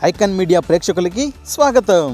icon media ప్రేక్షకులకి స్వాగతం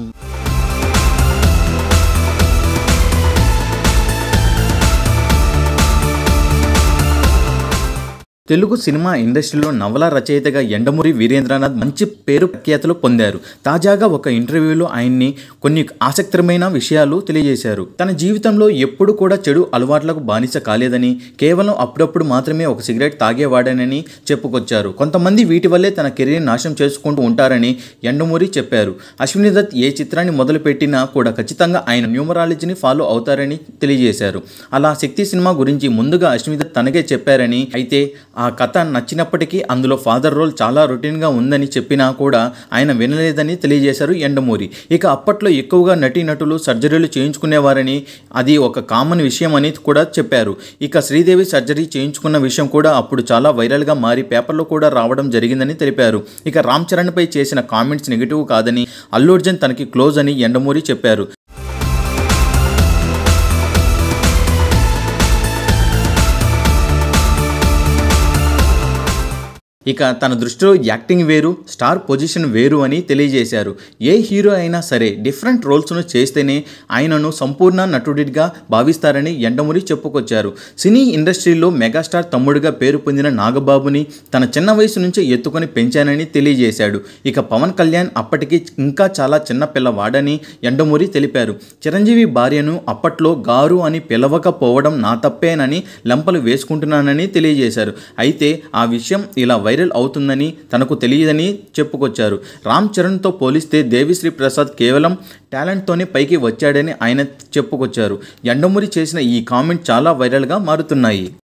Telugu cinema ఇండస్ట్రీలో నవల రచయితగా ఎండమూరి వీరేంద్రనాథ్ మంచి పేరు ప్రఖ్యాతులు పొందారు తాజాగా ఒక ఇంటర్వ్యూలో ఆయన్ని కొన్ని ఆసక్తికరమైన విషయాలు తెలియజేశారు తన జీవితంలో ఎప్పుడు కూడా చెడు అలవాట్లకు బానిస కాలేదని కేవలం అప్పుడప్పుడు మాత్రమే ఒక సిగరెట్ తాగేవాడనని చెప్పుకొచ్చారు కొంతమంది వీటి వల్లే తన కెరీర్ నాశనం చేసుకుంటూ ఉంటారని ఎండమూరి చెప్పారు అశ్విని దత్ ఏ చిత్రాన్ని మొదలుపెట్టినా కూడా ఖచ్చితంగా ఆయన న్యూమరాలజీని ఫాలో అవుతారని తెలియజేశారు అలా శక్తి సినిమా గురించి ముందుగా అశ్విని దత్ తనకే చెప్పారని అయితే ఆ కథ నచ్చినప్పటికీ అందులో ఫాదర్ రోల్ చాలా రొటీన్గా ఉందని చెప్పినా కూడా ఆయన వినలేదని తెలియజేశారు ఎండమూరి ఇక అప్పట్లో ఎక్కువగా నటీనటులు సర్జరీలు చేయించుకునేవారని అది ఒక కామన్ విషయం అని కూడా చెప్పారు ఇక శ్రీదేవి సర్జరీ చేయించుకున్న విషయం కూడా అప్పుడు చాలా వైరల్గా మారి పేపర్లో కూడా రావడం జరిగిందని తెలిపారు ఇక రామ్ చరణ్పై చేసిన కామెంట్స్ నెగిటివ్ కాదని అల్లు అర్జున్ తనకి క్లోజ్ అని ఎండమూరి చెప్పారు ఇక తన దృష్టిలో యాక్టింగ్ వేరు స్టార్ పొజిషన్ వేరు అని తెలియజేశారు ఏ హీరో అయినా సరే డిఫరెంట్ రోల్స్ను చేస్తేనే ఆయనను సంపూర్ణ నటుడిగా భావిస్తారని ఎండమురి చెప్పుకొచ్చారు సినీ ఇండస్ట్రీలో మెగాస్టార్ తమ్ముడిగా పేరు పొందిన నాగబాబుని తన చిన్న వయసు నుంచే ఎత్తుకొని పెంచానని తెలియజేశాడు ఇక పవన్ కళ్యాణ్ అప్పటికి ఇంకా చాలా చిన్న పిల్లవాడని ఎండమూరి తెలిపారు చిరంజీవి భార్యను అప్పట్లో గారు అని పిలవకపోవడం నా తప్పేనని లెంపలు వేసుకుంటున్నానని తెలియజేశారు అయితే ఆ విషయం ఇలా వైరల్ అవుతుందని తనకు తెలియదని చెప్పుకొచ్చారు రామ్ చరణ్తో పోలిస్తే దేవిశ్రీ ప్రసాద్ కేవలం టాలెంట్తోనే పైకి వచ్చాడని ఆయన చెప్పుకొచ్చారు ఎండమూరి చేసిన ఈ కామెంట్ చాలా వైరల్గా మారుతున్నాయి